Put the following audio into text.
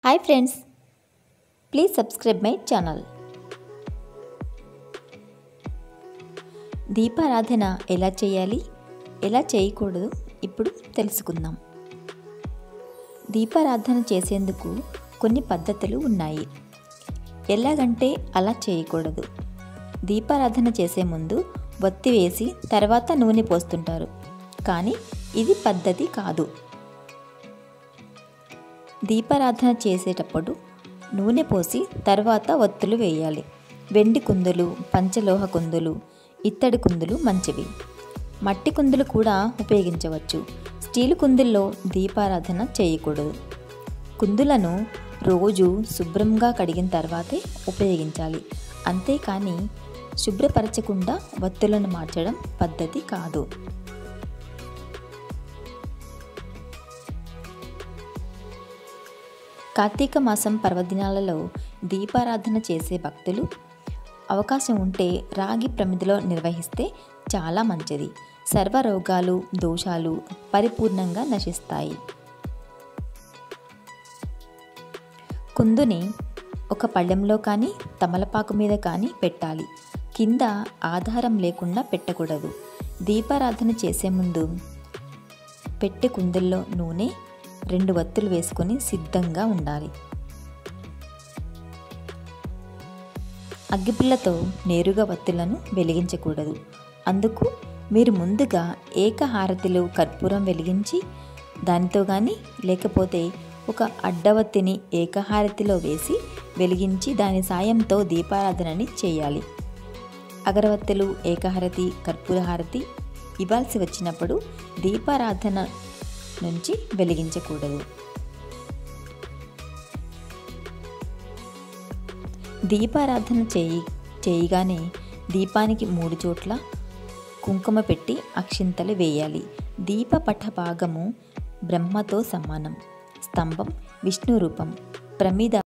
hi friends please subscribe my channel దీపారాధన ఎలా చేయాలి ఎలా చేయకూడదు ఇప్పుడు తెలుసుకుందాం దీపారాధన చేసేందుకు కొన్ని పద్ధతులు ఉన్నాయి ఎలాగంటే అలా చేయకూడదు దీపారాధన చేసే ముందు వత్తి వేసి తర్వాత నూనె పోస్తుంటారు కానీ ఇది పద్ధతి కాదు దీపారాధన చేసేటప్పుడు నూనె పోసి తర్వాత ఒత్తులు వేయాలి వెండి కుందులు పంచలోహ కుందులు ఇత్తడి కుందులు మంచివి మట్టి కుందులు కూడా ఉపయోగించవచ్చు స్టీల్ కుందుల్లో దీపారాధన చేయకూడదు కుందులను రోజు శుభ్రంగా కడిగిన తర్వాతే ఉపయోగించాలి అంతేకాని శుభ్రపరచకుండా వత్తులను మార్చడం పద్ధతి కాదు కార్తీక మాసం పర్వదినాలలో దీపారాధన చేసే భక్తులు అవకాశం ఉంటే రాగి ప్రమిదిలో నిర్వహిస్తే చాలా మంచిది సర్వరోగాలు దోషాలు పరిపూర్ణంగా నశిస్తాయి కుందుని ఒక పళ్ళెంలో కానీ తమలపాకు మీద కానీ పెట్టాలి కింద ఆధారం లేకుండా పెట్టకూడదు దీపారాధన చేసే ముందు పెట్టె కుందుల్లో నూనె రెండు వత్తులు వేసుకొని సిద్ధంగా ఉండాలి అగ్గిపుల్లతో నేరుగా వత్తులను వెలిగించకూడదు అందుకు మీరు ముందుగా ఏకహారతిలో కర్పూరం వెలిగించి దానితో కానీ లేకపోతే ఒక అడ్డవత్తిని ఏకహారతిలో వేసి వెలిగించి దాని సాయంతో దీపారాధనని చేయాలి అగరవత్తులు ఏకహారతి కర్పూరహారతి ఇవ్వాల్సి వచ్చినప్పుడు దీపారాధన నుంచి వెలిగించకూడదు దీపారాధన చేయి చేయగానే దీపానికి మూడు చోట్ల కుంకుమ పెట్టి అక్షింతలు వేయాలి దీప పట భాగము బ్రహ్మతో సమానం స్తంభం విష్ణు రూపం ప్రమిద